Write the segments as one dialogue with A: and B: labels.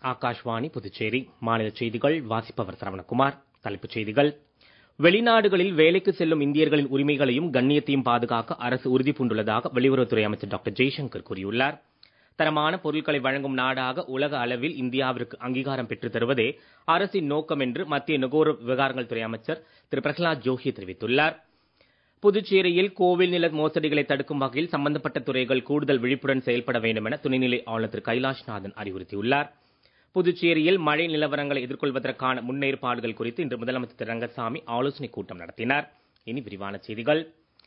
A: ஆகாஷ்வாணி புதுச்சேரி மாநில செய்திகள் வாசிப்பவர் சரவணகுமார் தலைப்புச் செய்திகள் வெளிநாடுகளில் வேலைக்கு செல்லும் இந்தியர்களின் உரிமைகளையும் கண்ணியத்தையும் பாதுகாக்க அரசு உறுதி பூண்டுள்ளதாக வெளியுறவுத்துறை அமைச்சர் டாக்டர் ஜெய்சங்கர் கூறியுள்ளார் தரமான பொருட்களை வழங்கும் நாடாக உலக அளவில் இந்தியாவிற்கு அங்கீகாரம் பெற்றுத் தருவதே அரசின் நோக்கம் என்று மத்திய நுகர்வோர் விவகாரங்கள் துறை அமைச்சர் திரு பிரகலாத் ஜோஷி தெரிவித்துள்ளார் புதுச்சேரியில் கோவில் நில மோசடிகளை தடுக்கும் வகையில் சம்பந்தப்பட்ட துறைகள் கூடுதல் விழிப்புடன் செயல்பட வேண்டும் என துணைநிலை ஆளுநர் திரு கைலாஷ்நாதன் அறிவுறுத்தியுள்ளார் புதுச்சேரியில் மழை நிலவரங்களை எதிர்கொள்வதற்கான முன்னேற்பாடுகள் குறித்து இன்று முதலமைச்சர் திரு ரங்கசாமி ஆலோசனைக் கூட்டம் நடத்தினார் இனி விரிவான செய்திகள்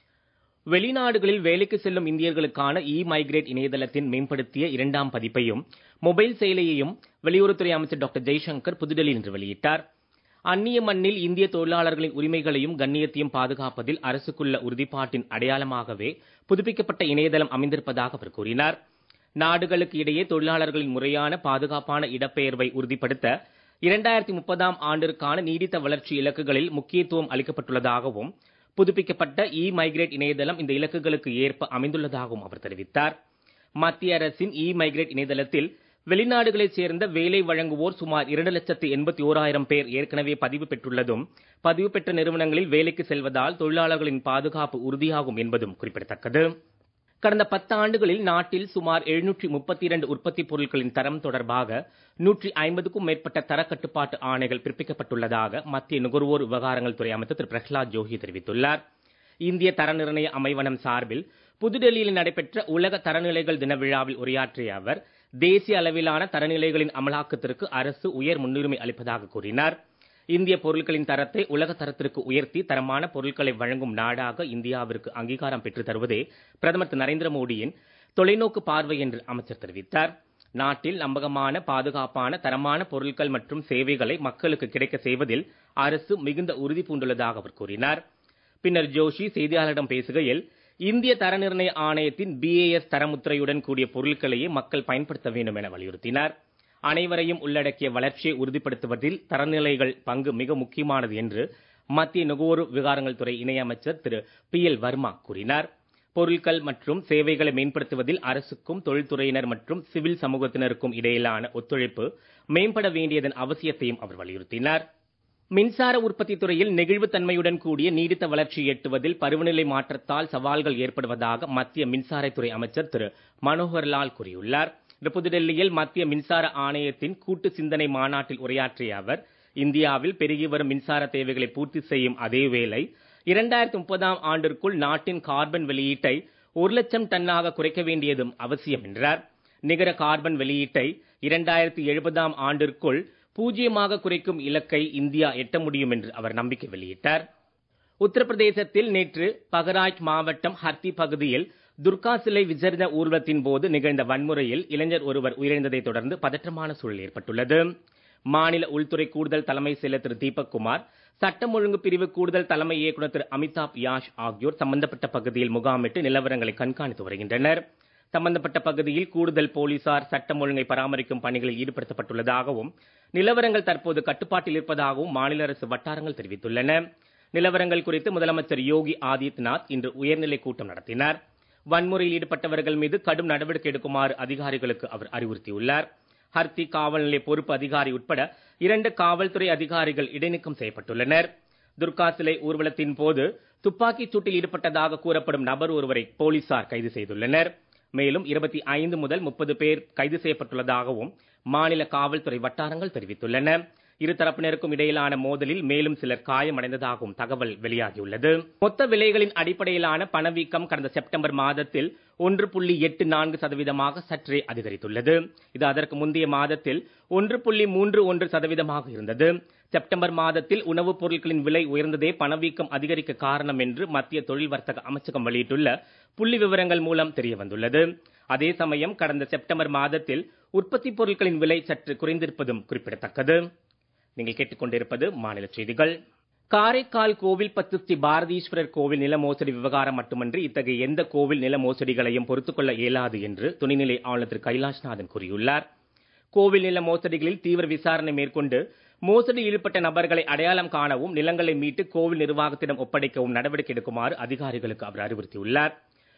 A: வெளிநாடுகளில் வேலைக்கு செல்லும் இந்தியர்களுக்கான இ மைக்ரேட் இணையதளத்தின் மேம்படுத்திய இரண்டாம் பதிப்பையும் மொபைல் செயலியையும் வெளியுறவுத்துறை அமைச்சர் டாக்டர் ஜெய்சங்கர் புதுடெல்லியில் இன்று வெளியிட்டார் அந்நிய மண்ணில் இந்திய தொழிலாளர்களின் உரிமைகளையும் கண்ணியத்தையும் பாதுகாப்பதில் அரசுக்குள்ள உறுதிப்பாட்டின் அடையாளமாகவே புதுப்பிக்கப்பட்ட இணையதளம் அமைந்திருப்பதாக அவர் கூறினார் நாடுகளுக்கு இடையே தொழிலாளர்களின் முறையான பாதுகாப்பான இடப்பெயர்வை உறுதிப்படுத்த இரண்டாயிரத்தி முப்பதாம் ஆண்டிற்கான நீடித்த வளர்ச்சி இலக்குகளில் முக்கியத்துவம் அளிக்கப்பட்டுள்ளதாகவும் புதுப்பிக்கப்பட்ட இ மைக்ரேட் இணையதளம் இந்த இலக்குகளுக்கு ஏற்ப அமைந்துள்ளதாகவும் அவர் தெரிவித்தார் மத்திய அரசின் இ மைக்ரேட் இணையதளத்தில் வெளிநாடுகளைச் சேர்ந்த வேலை வழங்குவோர் சுமார் இரண்டு லட்சத்து எண்பத்தி ஓராயிரம் பேர் ஏற்கனவே பதிவு பெற்றுள்ளதும் பதிவு பெற்ற நிறுவனங்களில் வேலைக்கு செல்வதால் தொழிலாளர்களின் பாதுகாப்பு உறுதியாகும் என்பதும் குறிப்பிடத்தக்கது கடந்த பத்து ஆண்டுகளில் நாட்டில் சுமார் எழுநூற்றி முப்பத்தி இரண்டு உற்பத்தி பொருட்களின் தரம் தொடர்பாக நூற்றி ஐம்பதுக்கும் மேற்பட்ட தரக்கட்டுப்பாட்டு ஆணைகள் பிறப்பிக்கப்பட்டுள்ளதாக மத்திய நுகர்வோர் விவகாரங்கள் துறை அமைச்சர் திரு பிரகலாத் ஜோஷி தெரிவித்துள்ளார் இந்திய தர நிர்ணய அமைவனம் சார்பில் புதுடெல்லியில் நடைபெற்ற உலக தரநிலைகள் தின விழாவில் உரையாற்றிய அவர் தேசிய அளவிலான தரநிலைகளின் அமலாக்கத்திற்கு அரசு உயர் முன்னுரிமை அளிப்பதாக கூறினார் இந்திய பொருட்களின் தரத்தை உலக தரத்திற்கு உயர்த்தி தரமான பொருட்களை வழங்கும் நாடாக இந்தியாவிற்கு அங்கீகாரம் பெற்றுத் தருவதே பிரதமர் திரு நரேந்திர மோடியின் தொலைநோக்கு பார்வை என்று அமைச்சர் தெரிவித்தார் நாட்டில் நம்பகமான பாதுகாப்பான தரமான பொருட்கள் மற்றும் சேவைகளை மக்களுக்கு கிடைக்க செய்வதில் அரசு மிகுந்த உறுதி பூண்டுள்ளதாக அவர் கூறினார் பின்னர் ஜோஷி செய்தியாளர்களிடம் பேசுகையில் இந்திய தர நிர்ணய ஆணையத்தின் பிஏஎஸ் தரமுத்திரையுடன் கூடிய பொருட்களையே மக்கள் பயன்படுத்த வேண்டும் என வலியுறுத்தினார் அனைவரையும் உள்ளடக்கிய வளர்ச்சியை உறுதிப்படுத்துவதில் தரநிலைகள் பங்கு மிக முக்கியமானது என்று மத்திய நுகர்வோர் விவகாரங்கள் துறை இணையமைச்சர் திரு பி எல் வர்மா கூறினார் பொருட்கள் மற்றும் சேவைகளை மேம்படுத்துவதில் அரசுக்கும் தொழில்துறையினர் மற்றும் சிவில் சமூகத்தினருக்கும் இடையிலான ஒத்துழைப்பு மேம்பட வேண்டியதன் அவசியத்தையும் அவர் வலியுறுத்தினார் மின்சார உற்பத்தி துறையில் நெகிழ்வுத்தன்மையுடன் கூடிய நீடித்த வளர்ச்சி எட்டுவதில் பருவநிலை மாற்றத்தால் சவால்கள் ஏற்படுவதாக மத்திய மின்சாரத்துறை அமைச்சர் திரு மனோகர்லால் கூறியுள்ளார் இன்று புதுடெல்லியில் மத்திய மின்சார ஆணையத்தின் கூட்டு சிந்தனை மாநாட்டில் உரையாற்றிய அவர் இந்தியாவில் பெருகி வரும் மின்சார தேவைகளை பூர்த்தி செய்யும் அதேவேளை இரண்டாயிரத்தி முப்பதாம் ஆண்டிற்குள் நாட்டின் கார்பன் வெளியீட்டை ஒரு லட்சம் டன்னாக குறைக்க வேண்டியதும் அவசியம் என்றார் நிகர கார்பன் வெளியீட்டை இரண்டாயிரத்தி எழுபதாம் ஆண்டிற்குள் பூஜ்ஜியமாக குறைக்கும் இலக்கை இந்தியா எட்ட முடியும் என்று அவர் நம்பிக்கை வெளியிட்டார் உத்தரப்பிரதேசத்தில் நேற்று பகராஜ் மாவட்டம் ஹர்த்தி பகுதியில் துர்கா சிலை விசர்ஜன ஊர்வலத்தின் போது நிகழ்ந்த வன்முறையில் இளைஞர் ஒருவர் உயிரிழந்ததை தொடர்ந்து பதற்றமான சூழல் ஏற்பட்டுள்ளது மாநில உள்துறை கூடுதல் தலைமை செயலர் திரு தீபக் குமார் சட்டம் ஒழுங்கு பிரிவு கூடுதல் தலைமை இயக்குநர் திரு அமிதாப் யாஷ் ஆகியோர் சம்பந்தப்பட்ட பகுதியில் முகாமிட்டு நிலவரங்களை கண்காணித்து வருகின்றனர் சம்பந்தப்பட்ட பகுதியில் கூடுதல் போலீசார் சட்டம் ஒழுங்கை பராமரிக்கும் பணிகளில் ஈடுபடுத்தப்பட்டுள்ளதாகவும் நிலவரங்கள் தற்போது கட்டுப்பாட்டில் இருப்பதாகவும் மாநில அரசு வட்டாரங்கள் தெரிவித்துள்ளன நிலவரங்கள் குறித்து முதலமைச்சர் யோகி ஆதித்யநாத் இன்று உயர்நிலை கூட்டம் நடத்தினார் வன்முறையில் ஈடுபட்டவர்கள் மீது கடும் நடவடிக்கை எடுக்குமாறு அதிகாரிகளுக்கு அவர் அறிவுறுத்தியுள்ளார் ஹர்த்தி காவல் நிலைய பொறுப்பு அதிகாரி உட்பட இரண்டு காவல்துறை அதிகாரிகள் இடைநீக்கம் செய்யப்பட்டுள்ளனர் துர்கா சிலை ஊர்வலத்தின் போது துப்பாக்கிச் சூட்டில் ஈடுபட்டதாக கூறப்படும் நபர் ஒருவரை போலீசார் கைது செய்துள்ளனர் மேலும் இருபத்தி ஐந்து முதல் முப்பது பேர் கைது செய்யப்பட்டுள்ளதாகவும் மாநில காவல்துறை வட்டாரங்கள் தெரிவித்துள்ளன இருதரப்பினருக்கும் இடையிலான மோதலில் மேலும் சிலர் காயமடைந்ததாகவும் தகவல் வெளியாகியுள்ளது மொத்த விலைகளின் அடிப்படையிலான பணவீக்கம் கடந்த செப்டம்பர் மாதத்தில் ஒன்று புள்ளி எட்டு நான்கு சதவீதமாக சற்றே அதிகரித்துள்ளது இது அதற்கு முந்தைய மாதத்தில் ஒன்று புள்ளி மூன்று ஒன்று சதவீதமாக இருந்தது செப்டம்பர் மாதத்தில் உணவுப் பொருட்களின் விலை உயர்ந்ததே பணவீக்கம் அதிகரிக்க காரணம் என்று மத்திய தொழில் வர்த்தக அமைச்சகம் வெளியிட்டுள்ள புள்ளி விவரங்கள் மூலம் தெரிய வந்துள்ளது அதே சமயம் கடந்த செப்டம்பர் மாதத்தில் உற்பத்தி பொருட்களின் விலை சற்று குறைந்திருப்பதும் குறிப்பிடத்தக்கது நீங்கள் கேட்டுக்கொண்டிருப்பது மாநில செய்திகள் காரைக்கால் கோவில் பத்து ஸ்ரீ பாரதீஸ்வரர் கோவில் நில மோசடி விவகாரம் மட்டுமன்றி இத்தகைய எந்த கோவில் நில மோசடிகளையும் பொறுத்துக்கொள்ள இயலாது என்று துணைநிலை ஆளுநர் திரு கைலாஷ்நாதன் கூறியுள்ளார் கோவில் நில மோசடிகளில் தீவிர விசாரணை மேற்கொண்டு மோசடியில் ஈடுபட்ட நபர்களை அடையாளம் காணவும் நிலங்களை மீட்டு கோவில் நிர்வாகத்திடம் ஒப்படைக்கவும் நடவடிக்கை எடுக்குமாறு அதிகாரிகளுக்கு அவர் அறிவுறுத்தியுள்ளார்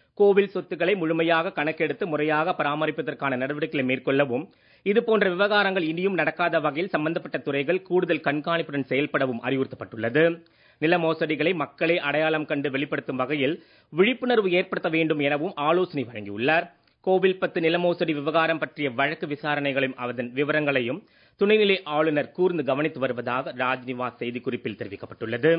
A: கோவில் சொத்துக்களை முழுமையாக கணக்கெடுத்து முறையாக பராமரிப்பதற்கான நடவடிக்கைகளை மேற்கொள்ளவும் இதுபோன்ற விவகாரங்கள் இனியும் நடக்காத வகையில் சம்பந்தப்பட்ட துறைகள் கூடுதல் கண்காணிப்புடன் செயல்படவும் அறிவுறுத்தப்பட்டுள்ளது நில மோசடிகளை மக்களே அடையாளம் கண்டு வெளிப்படுத்தும் வகையில் விழிப்புணர்வு ஏற்படுத்த வேண்டும் எனவும் ஆலோசனை வழங்கியுள்ளார் கோவில் பத்து நில மோசடி விவகாரம் பற்றிய வழக்கு விசாரணைகளையும் அதன் விவரங்களையும் துணைநிலை ஆளுநர் கூர்ந்து கவனித்து வருவதாக ராஜ்நிவாஸ் செய்திக்குறிப்பில் தெரிவிக்கப்பட்டுள்ளது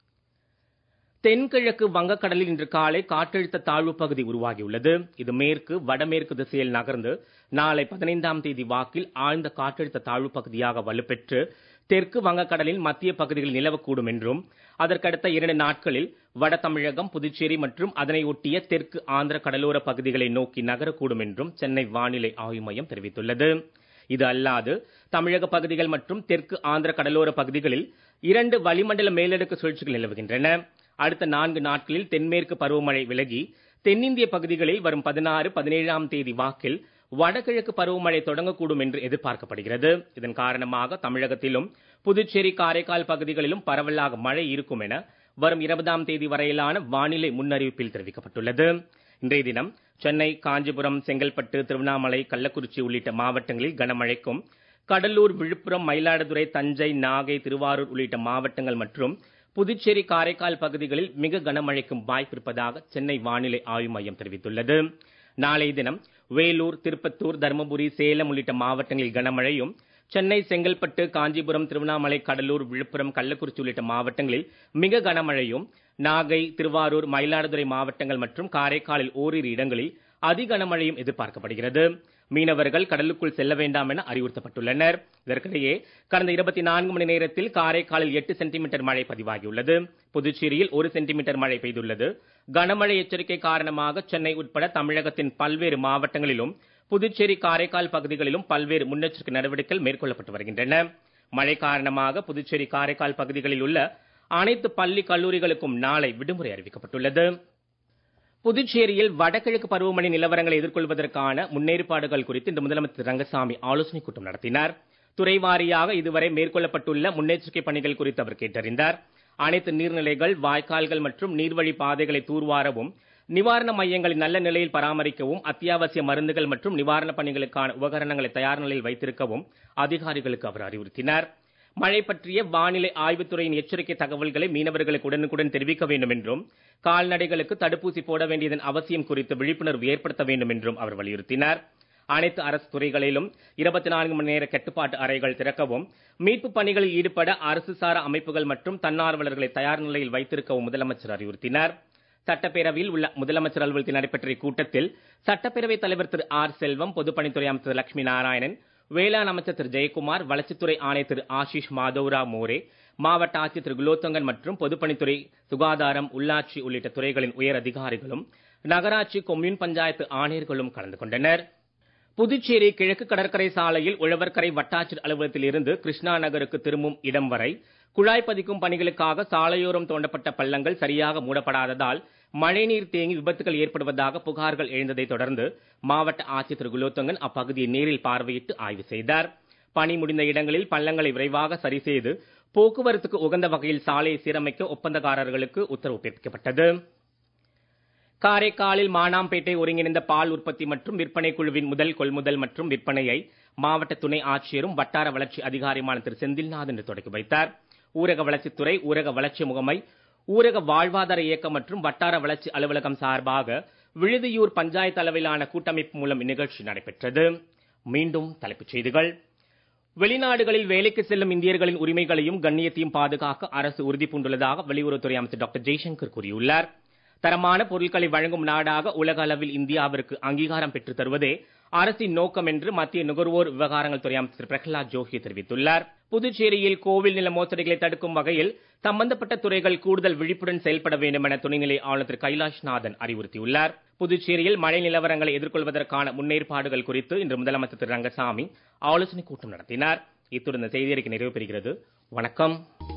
A: தென்கிழக்கு வங்கக்கடலில் இன்று காலை காற்றழுத்த தாழ்வு பகுதி உருவாகியுள்ளது இது மேற்கு வடமேற்கு திசையில் நகர்ந்து நாளை பதினைந்தாம் தேதி வாக்கில் ஆழ்ந்த காற்றழுத்த தாழ்வு பகுதியாக வலுப்பெற்று தெற்கு வங்கக்கடலின் மத்திய பகுதிகளில் நிலவக்கூடும் என்றும் அதற்கடுத்த இரண்டு நாட்களில் வட தமிழகம் புதுச்சேரி மற்றும் அதனை ஒட்டிய தெற்கு ஆந்திர கடலோர பகுதிகளை நோக்கி நகரக்கூடும் என்றும் சென்னை வானிலை ஆய்வு மையம் தெரிவித்துள்ளது இது அல்லாது தமிழக பகுதிகள் மற்றும் தெற்கு ஆந்திர கடலோர பகுதிகளில் இரண்டு வளிமண்டல மேலடுக்கு சுழற்சிகள் நிலவுகின்றன அடுத்த நான்கு நாட்களில் தென்மேற்கு பருவமழை விலகி தென்னிந்திய பகுதிகளில் வரும் பதினாறு பதினேழாம் தேதி வாக்கில் வடகிழக்கு பருவமழை தொடங்கக்கூடும் என்று எதிர்பார்க்கப்படுகிறது இதன் காரணமாக தமிழகத்திலும் புதுச்சேரி காரைக்கால் பகுதிகளிலும் பரவலாக மழை இருக்கும் என வரும் இருபதாம் தேதி வரையிலான வானிலை முன்னறிவிப்பில் தெரிவிக்கப்பட்டுள்ளது இன்றைய தினம் சென்னை காஞ்சிபுரம் செங்கல்பட்டு திருவண்ணாமலை கள்ளக்குறிச்சி உள்ளிட்ட மாவட்டங்களில் கனமழைக்கும் கடலூர் விழுப்புரம் மயிலாடுதுறை தஞ்சை நாகை திருவாரூர் உள்ளிட்ட மாவட்டங்கள் மற்றும் புதுச்சேரி காரைக்கால் பகுதிகளில் மிக கனமழைக்கும் வாய்ப்பிருப்பதாக சென்னை வானிலை ஆய்வு மையம் தெரிவித்துள்ளது நாளைய தினம் வேலூர் திருப்பத்தூர் தருமபுரி சேலம் உள்ளிட்ட மாவட்டங்களில் கனமழையும் சென்னை செங்கல்பட்டு காஞ்சிபுரம் திருவண்ணாமலை கடலூர் விழுப்புரம் கள்ளக்குறிச்சி உள்ளிட்ட மாவட்டங்களில் மிக கனமழையும் நாகை திருவாரூர் மயிலாடுதுறை மாவட்டங்கள் மற்றும் காரைக்காலில் ஓரிரு இடங்களில் அதி கனமழையும் எதிர்பார்க்கப்படுகிறது மீனவர்கள் கடலுக்குள் செல்ல வேண்டாம் என அறிவுறுத்தப்பட்டுள்ளனர் இதற்கிடையே கடந்த இருபத்தி நான்கு மணி நேரத்தில் காரைக்காலில் எட்டு சென்டிமீட்டர் மழை பதிவாகியுள்ளது புதுச்சேரியில் ஒரு சென்டிமீட்டர் மழை பெய்துள்ளது கனமழை எச்சரிக்கை காரணமாக சென்னை உட்பட தமிழகத்தின் பல்வேறு மாவட்டங்களிலும் புதுச்சேரி காரைக்கால் பகுதிகளிலும் பல்வேறு முன்னெச்சரிக்கை நடவடிக்கைகள் மேற்கொள்ளப்பட்டு வருகின்றன மழை காரணமாக புதுச்சேரி காரைக்கால் பகுதிகளில் உள்ள அனைத்து பள்ளி கல்லூரிகளுக்கும் நாளை விடுமுறை அறிவிக்கப்பட்டுள்ளது புதுச்சேரியில் வடகிழக்கு பருவமழை நிலவரங்களை எதிர்கொள்வதற்கான முன்னேற்பாடுகள் குறித்து இன்று முதலமைச்சர் ரங்கசாமி ஆலோசனைக் கூட்டம் நடத்தினார் துறை வாரியாக இதுவரை மேற்கொள்ளப்பட்டுள்ள முன்னெச்சரிக்கை பணிகள் குறித்து அவர் கேட்டறிந்தார் அனைத்து நீர்நிலைகள் வாய்க்கால்கள் மற்றும் நீர்வழி பாதைகளை தூர்வாரவும் நிவாரண மையங்களை நல்ல நிலையில் பராமரிக்கவும் அத்தியாவசிய மருந்துகள் மற்றும் நிவாரணப் பணிகளுக்கான உபகரணங்களை தயார் நிலையில் வைத்திருக்கவும் அதிகாரிகளுக்கு அவர் அறிவுறுத்தினார் மழை பற்றிய வானிலை ஆய்வுத்துறையின் எச்சரிக்கை தகவல்களை மீனவர்களுக்கு உடனுக்குடன் தெரிவிக்க வேண்டும் என்றும் கால்நடைகளுக்கு தடுப்பூசி போட வேண்டியதன் அவசியம் குறித்து விழிப்புணர்வு ஏற்படுத்த வேண்டும் என்றும் அவர் வலியுறுத்தினார் அனைத்து அரசு துறைகளிலும் இருபத்தி நான்கு மணி நேர கட்டுப்பாட்டு அறைகள் திறக்கவும் மீட்பு பணிகளில் ஈடுபட அரசு சாரா அமைப்புகள் மற்றும் தன்னார்வலர்களை தயார் நிலையில் வைத்திருக்கவும் முதலமைச்சர் அறிவுறுத்தினார் சட்டப்பேரவையில் உள்ள முதலமைச்சர் அலுவலகத்தில் நடைபெற்ற இக்கூட்டத்தில் சட்டப்பேரவைத் தலைவர் திரு ஆர் செல்வம் பொதுப்பணித்துறை அமைச்சர் லட்சுமி நாராயணன் வேளாண் அமைச்சர் திரு ஜெயக்குமார் வளர்ச்சித்துறை ஆணையர் திரு ஆஷிஷ் மாதவ்ரா மோரே மாவட்ட ஆட்சியர் திரு குலோத்தங்கன் மற்றும் பொதுப்பணித்துறை சுகாதாரம் உள்ளாட்சி உள்ளிட்ட துறைகளின் உயர் அதிகாரிகளும் நகராட்சி கொம்யூன் பஞ்சாயத்து ஆணையர்களும் கலந்து கொண்டனர் புதுச்சேரி கிழக்கு கடற்கரை சாலையில் உழவர்கரை வட்டாட்சியர் அலுவலகத்தில் இருந்து கிருஷ்ணா நகருக்கு திரும்பும் இடம் வரை குழாய் பதிக்கும் பணிகளுக்காக சாலையோரம் தோண்டப்பட்ட பள்ளங்கள் சரியாக மூடப்படாததால் மழைநீர் தேங்கி விபத்துகள் ஏற்படுவதாக புகார்கள் எழுந்ததை தொடர்ந்து மாவட்ட ஆட்சியர் திரு குலோத்தங்கன் அப்பகுதியை நேரில் பார்வையிட்டு ஆய்வு செய்தார் பணி முடிந்த இடங்களில் பள்ளங்களை விரைவாக சரி செய்து போக்குவரத்துக்கு உகந்த வகையில் சாலையை சீரமைக்க ஒப்பந்தக்காரர்களுக்கு உத்தரவு பிறப்பிக்கப்பட்டது காரைக்காலில் மானாம்பேட்டை ஒருங்கிணைந்த பால் உற்பத்தி மற்றும் விற்பனை குழுவின் முதல் கொள்முதல் மற்றும் விற்பனையை மாவட்ட துணை ஆட்சியரும் வட்டார வளர்ச்சி அதிகாரியுமான திரு செந்தில்நாத் இன்று தொடங்கி வைத்தார் ஊரக வளர்ச்சித்துறை ஊரக வளர்ச்சி முகமை ஊரக வாழ்வாதார இயக்கம் மற்றும் வட்டார வளர்ச்சி அலுவலகம் சார்பாக விழுதியூர் பஞ்சாயத்து அளவிலான கூட்டமைப்பு மூலம் இந்நிகழ்ச்சி நடைபெற்றது மீண்டும் தலைப்புச் செய்திகள் வெளிநாடுகளில் வேலைக்கு செல்லும் இந்தியர்களின் உரிமைகளையும் கண்ணியத்தையும் பாதுகாக்க அரசு உறுதி பூண்டுள்ளதாக வெளியுறவுத்துறை அமைச்சர் டாக்டர் ஜெய்சங்கர் கூறியுள்ளார் தரமான பொருட்களை வழங்கும் நாடாக உலக அளவில் இந்தியாவிற்கு அங்கீகாரம் பெற்றுத் தருவதே அரசின் நோக்கம் என்று மத்திய நுகர்வோர் விவகாரங்கள் துறை அமைச்சர் பிரகலாத் ஜோஷி தெரிவித்துள்ளார் புதுச்சேரியில் கோவில் நில மோசடிகளை தடுக்கும் வகையில் சம்பந்தப்பட்ட துறைகள் கூடுதல் விழிப்புடன் செயல்பட வேண்டும் என துணைநிலை ஆளுநர் திரு கைலாஷ்நாதன் அறிவுறுத்தியுள்ளார் புதுச்சேரியில் மழை நிலவரங்களை எதிர்கொள்வதற்கான முன்னேற்பாடுகள் குறித்து இன்று முதலமைச்சர் திரு ரங்கசாமி ஆலோசனைக் கூட்டம் நடத்தினார் இத்துடன் இந்த செய்தியறிக்கை நிறைவு பெறுகிறது வணக்கம்